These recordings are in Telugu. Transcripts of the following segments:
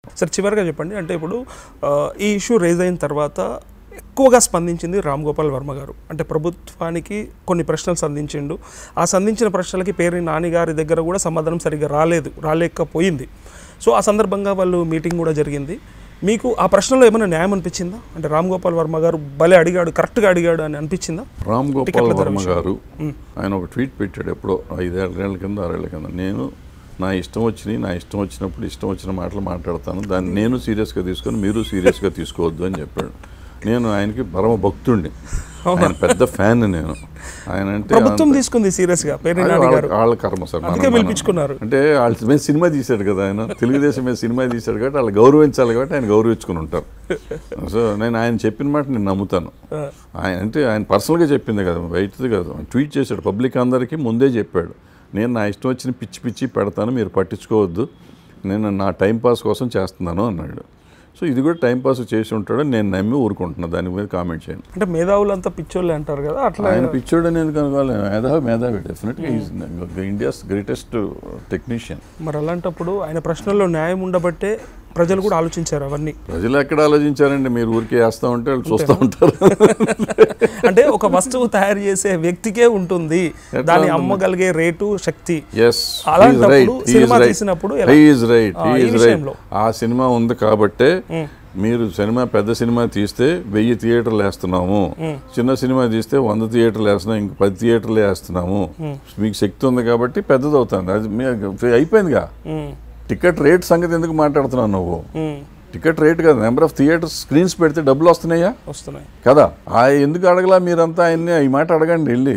సార్ చివరిగా చెప్పండి అంటే ఇప్పుడు ఆ, ఈ ఇష్యూ రేజ్ అయిన తర్వాత ఎక్కువగా స్పందించింది రామ్ గోపాల్ వర్మ గారు అంటే ప్రభుత్వానికి కొన్ని ప్రశ్నలు సంధించిండు ఆ సంధించిన ప్రశ్నలకి పేరు నాని గారి దగ్గర కూడా సమాధానం సరిగ్గా రాలేదు రాలేకపోయింది సో ఆ సందర్భంగా వాళ్ళు మీటింగ్ కూడా జరిగింది మీకు ఆ ప్రశ్నలో ఏమైనా న్యాయం అనిపించిందా అంటే రామ్ గోపాల్ వర్మ గారు భలే అడిగాడు కరెక్ట్గా అడిగాడు అని అనిపించిందా రామ్ గోపాల్ టికెట్ల ధర వర్మ విషయం. గారు ఆయన ఒక ట్వీట్ పెట్టాడు ఎప్పుడో ఐదేళ్ల కింద ఆరేళ్ల కింద నేను నా ఇష్టం వచ్చినాయి నా ఇష్టం వచ్చినప్పుడు ఇష్టం వచ్చిన మాటలు మాట్లాడతాను దాన్ని నేను సీరియస్గా తీసుకొని మీరు సీరియస్గా తీసుకోవద్దు అని చెప్పాడు నేను ఆయనకి పరమ భక్తుడిని ఆయన పెద్ద ఫ్యాన్ నేను ఆయన అంటే ప్రభుత్వం తీసుకుంది సీరియస్గా పేరు అది నాని వాళ్ళ గారు వాళ్ళ కర్మ సార్ మనం- అందుకే మనం- పిలిపించుకున్నారు. అంటే వాళ్ళ మీద సినిమా తీశాడు కదా ఆయన తెలుగుదేశం మీద సినిమా తీశాడు కాబట్టి వాళ్ళు గౌరవించాలి కాబట్టి ఆయన గౌరవించుకుని ఉంటారు సో నేను ఆయన చెప్పిన మాట నేను నమ్ముతాను ఆ, ఆయన అంటే ఆయన పర్సనల్గా చెప్పింది కదా బయటది కదా ట్వీట్ చేశాడు పబ్లిక్ అందరికీ ముందే చెప్పాడు నేను నా ఇష్టం వచ్చిన పిచ్చి పిచ్చి పెడతాను మీరు పట్టించుకోవద్దు నేను నా టైం పాస్ కోసం చేస్తున్నాను అన్నాడు సో ఇది కూడా టైం పాస్ చేసి ఉంటాడని నేను నమ్మి ఊరుకుంటున్నాను దాని మీద కామెంట్ చేయను అంటే మేధావులంతా పిచ్చోళ్ళే అంటారు కదా అట్లా ఆయన పిచ్చోడు అనేది కనుకోవాలి మేధావి మేధావి డెఫినెట్గా ఈజ్ ఇండియాస్ గ్రేటెస్ట్ టెక్నీషియన్ మరి అలాంటప్పుడు ఆయన ప్రశ్నల్లో న్యాయం ఉండబట్టే ప్రజలు కూడా ఆలోచించారు అవన్నీ ప్రజలు ఎక్కడ ఆలోచించారండి మీరు ఊరికే వేస్తూ ఉంటే వాళ్ళు చూస్తూ ఉంటారు అంటే ఒక వస్తువు తయారు చేసే వ్యక్తికే ఉంటుంది దాన్ని అమ్మగలిగే రేటు శక్తి ఎస్ అలాంటప్పుడు సినిమా తీసినప్పుడు ఎలా? ఈజ్ రైట్ ఆ, ఈ ఈజ్ రైట్ విషయంలో. ఆ సినిమా ఉంది కాబట్టే మీరు సినిమా పెద్ద సినిమా తీస్తే వెయ్యి థియేటర్లు వేస్తున్నాము చిన్న సినిమా తీస్తే వంద థియేటర్లు వేస్తున్నాం ఇంక పది థియేటర్లు వేస్తున్నాము మీకు శక్తి ఉంది కాబట్టి పెద్దది అవుతుంది అది మీ- అయిపోయిందిగా ఉమ్, టికెట్ రేట్ సంగతి ఎందుకు మాట్లాడుతున్నావు నువ్వు ఉమ్, టికెట్ రేట్ కదా నెంబర్ ఆఫ్ థియేటర్స్ స్క్రీన్స్ పెడితే డబ్బులు వస్తున్నాయా వస్తున్నాయి కదా ఆ ఎందుకు అడగలా మీరంతా ఆయన్ని ఈ మాట అడగండి వెళ్ళి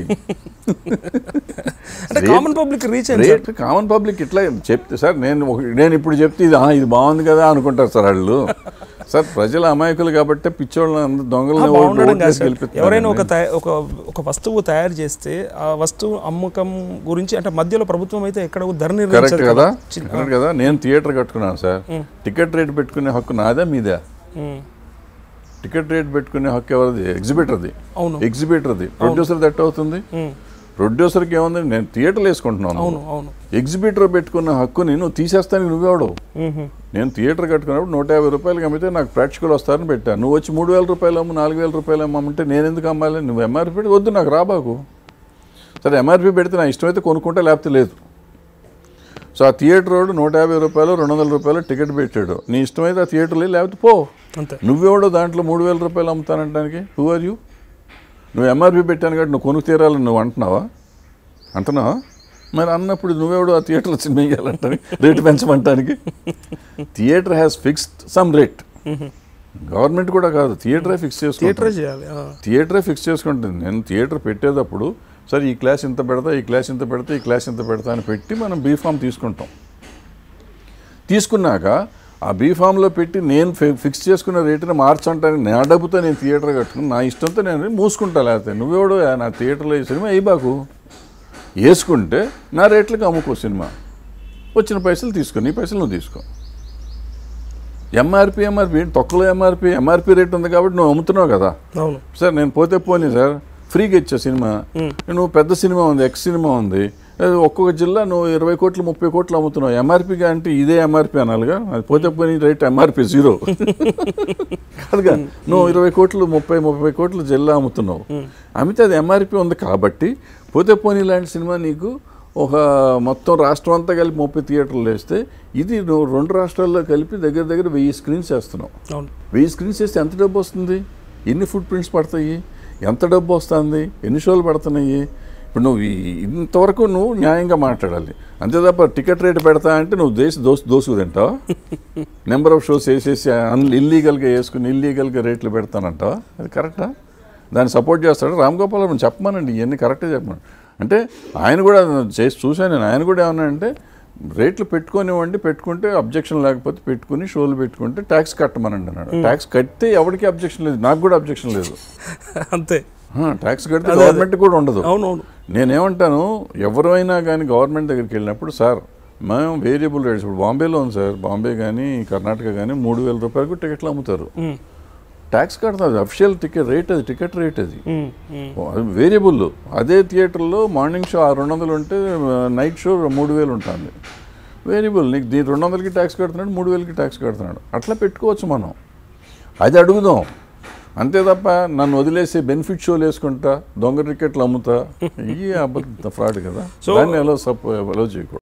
అంటే కామన్ పబ్లిక్ రీచ్ అయింది రేట్ కామన్ పబ్లిక్ ఇట్లా చెప్తే సార్ నేను ఒక- నేను ఇప్పుడు చెప్తే ఇది "ఆ, ఇది బాగుంది కదా అనుకుంటారు సార్ వాళ్ళు సార్ ప్రజల అమాయకులు కాబట్టి పిచ్చోళ్ళని అందరూ దొంగలని ఓట్లు- బాగుండడం కాదు ఓట్లేసి సార్. గెలిపిస్తున్నారు. ఎవరైనా ఒక తయా- ఒక ఒక వస్తువు తయారు చేస్తే ఆ వస్తువు అమ్మకం గురించి అంటే మధ్యలో ప్రభుత్వం అయితే ఎక్కడ ధర కరెక్ట్ నిర్ణయించదు కదా చిన్న- కరెక్ట్ కదా నేను థియేటర్ కట్టుకున్నాను సార్ టికెట్ రేట్ పెట్టుకునే హక్కు నాదా మీదా ఉమ్, టికెట్ రేట్ పెట్టుకునే హక్కు ఎవరిది ఎగ్జిబిటర్ది అవును ఎగ్జిబిటర్ది ప్రొడ్యూసర్ ఎట్ట అవుతుంది ఉమ్, ప్రొడ్యూసర్కి ఏముంది నేను థియేటర్లు వేసుకుంటున్నాను అవును అవును ఎగ్జిబిటర్ పెట్టుకున్న హక్కుని నువ్వు తీసేస్తానికి నువ్వెవడవు ఉహు, నేను థియేటర్ కట్టుకున్నప్పుడు నూట యాభై రూపాయలకి అమ్మితే నాకు ప్రేక్షకులు వస్తారని పెట్టాను నువ్వు వచ్చి మూడు వేల రూపాయలు అమ్ము నాలుగు వేల రూపాయలు అమ్మంటే నేను ఎందుకు అమ్మాలి నువ్వు ఎంఆర్పీ పెట్టి వద్దు నాకు రాబాకు సరే ఎంఆర్పీ పెడితే నా ఇష్టమైతే కొనుక్కుంటే లేకపోతే లేదు సో ఆ థియేటర్ రోడ్డు నూట యాభై రూపాయలు రెండు వందల రూపాయలు టికెట్ పెట్టాడు నీ ఇష్టమైతే ఆ థియేటర్లో లేకపోతే పో అంతే నువ్వెవడో దాంట్లో మూడు వేల రూపాయలు అమ్ముతానంటానికి హూ ఆర్ యూ నువ్వు ఎంఆర్పీ పెట్టాను కాబట్టి నువ్వు కొనుక్కు తీరాలని నువ్వు అంటున్నావా అంటున్నావా మరి అన్నప్పుడు నువ్వెవడు ఆ థియేటర్లో సినిమా వేయాలంటానికి రేటు పెంచమంటానికి theatre has fixed some rate government కూడా కాదు థియేటరే ఫిక్స్ చేసుకుంటుంది థియేటర్ చేయాలి ఆ, థియేటరే ఫిక్స్ చేసుకుంటుంది నేను థియేటర్ పెట్టేటప్పుడు సరే ఈ క్లాస్ ఇంత పెడతా ఈ క్లాస్ ఇంత పెడతా ఈ క్లాస్ ఇంత పెడతా అని పెట్టి మనం బీఫామ్ తీసుకుంటాం తీసుకున్నాక ఆ బీఫామ్లో పెట్టి నేను ఫి- ఫిక్స్ చేసుకున్న రేటుని మార్చంటానికి నా డబ్బుతో నేను థియేటర్ కట్టుకుని నా ఇష్టంతో నేను మూసుకుంటా లేకపోతే నువ్వెవడు "ఆ, నా థియేటర్లో ఈ సినిమా వేయబాకు వేసుకుంటే నా రేట్లకు అమ్ముకో సినిమా వచ్చిన పైసలు తీసుకో నీ పైసలు నువ్వు తీసుకో ఎంఆర్పి ఎంఆర్పి తొక్కలో ఎంఆర్పి ఎంఆర్పి రేట్ ఉంది కాబట్టి నువ్వు అమ్ముతున్నావు కదా అవును సార్ నేను పోతే పోనీ సార్ ఫ్రీగా ఇచ్చా సినిమా నువ్వు పెద్ద సినిమా ఉంది ఎక్స్ సినిమా ఉంది అది ఒక్కొక్క జిల్లా నువ్వు ఇరవై కోట్లు ముప్పై కోట్లు అమ్ముతున్నావు ఎంఆర్పిగా అంటే ఇదే ఎంఆర్పి అనాలిగా అది పోతే పోనీ రేట్ ఎంఆర్పి జీరో కాదుగా నువ్వు ఇరవై కోట్లు ముప్పై ముప్పై కోట్లు జిల్లా అమ్ముతున్నావు అమ్మితే అది ఎంఆర్పి ఉంది కాబట్టి పోతే పోనీ లాంటి సినిమా నీకు ఒక మొత్తం రాష్ట్రం అంతా కలిపి ముప్పై థియేటర్లు వేస్తే ఇది నువ్వు రెండు రాష్ట్రాల్లో కలిపి దగ్గర దగ్గర వెయ్యి స్క్రీన్స్ వేస్తున్నావు అవును వెయ్యి స్క్రీన్స్ చేస్తే ఎంత డబ్బు వస్తుంది ఎన్ని ఫుట్ ప్రింట్స్ పడతాయి ఎంత డబ్బు వస్తుంది ఎన్ని షోలు పడుతున్నాయి ఇప్పుడు నువ్వు ఈ- ఇంతవరకు నువ్వు న్యాయంగా మాట్లాడాలి అంతే తప్ప టికెట్ రేట్ పెడతా అంటే నువ్వు దేశ దోసు దోసుకు తింటావా నెంబర్ ఆఫ్ షోస్ వేసేసి అన్ ఇల్లీగల్గా వేసుకుని ఇల్లీగల్గా రేట్లు పెడతానంటావా అది కరెక్టా దాన్ని సపోర్ట్ చేస్తాడు రామ్ గోపాల్ వర్మ చెప్పమనండి ఇవన్నీ కరెక్టే చెప్పమని అంటే ఆయన కూడా చేసి చూశాను నేను ఆయన కూడా ఏమన్నా అంటే రేట్లు పెట్టుకోనివ్వండి పెట్టుకుంటే అబ్జెక్షన్ లేకపోతే పెట్టుకుని షోలు పెట్టుకుంటే ట్యాక్స్ కట్టమనండి అన్నాడు ట్యాక్స్ కడితే ఎవరికి అబ్జెక్షన్ లేదు నాకు కూడా అబ్జెక్షన్ లేదు అంతే ట్యాక్స్ కడితే గవర్నమెంట్ కూడా ఉండదు అవునవును నేనేమంటాను ఎవరైనా కానీ గవర్నమెంట్ దగ్గరికి వెళ్ళినప్పుడు సార్ మేము వేరియబుల్ రేట్స్ ఇప్పుడు బాంబేలో ఉంది సార్ బాంబే కానీ కర్ణాటక కానీ మూడు వేల రూపాయలకు టికెట్లు అమ్ముతారు ఉమ్, ట్యాక్స్ కడతారు అఫిషియల్ టికెట్ రేట్ అది టికెట్ రేట్ అది ఉమ్, ఉమ్. అది వేరియబుల్ అదే థియేటర్లో మార్నింగ్ షో ఆ రెండు వందలు ఉంటే నైట్ షో మూడు వేలు ఉంటుంది వేరియబుల్ నీకు దీని రెండు వందలకి ట్యాక్స్ కడుతున్నాడు మూడు వేలకి ట్యాక్స్ కడుతున్నాడు అట్లా పెట్టుకోవచ్చు మనం అది అడుగుదాం అంతే తప్ప నన్ను వదిలేసి బెనిఫిట్ షోలు వేసుకుంటా దొంగ టికెట్లు అమ్ముతా ఇవి అబద్ధ ఫ్రాడ్ కదా So- దాన్ని ఎలా సప్ ఎలా చేయకూడదు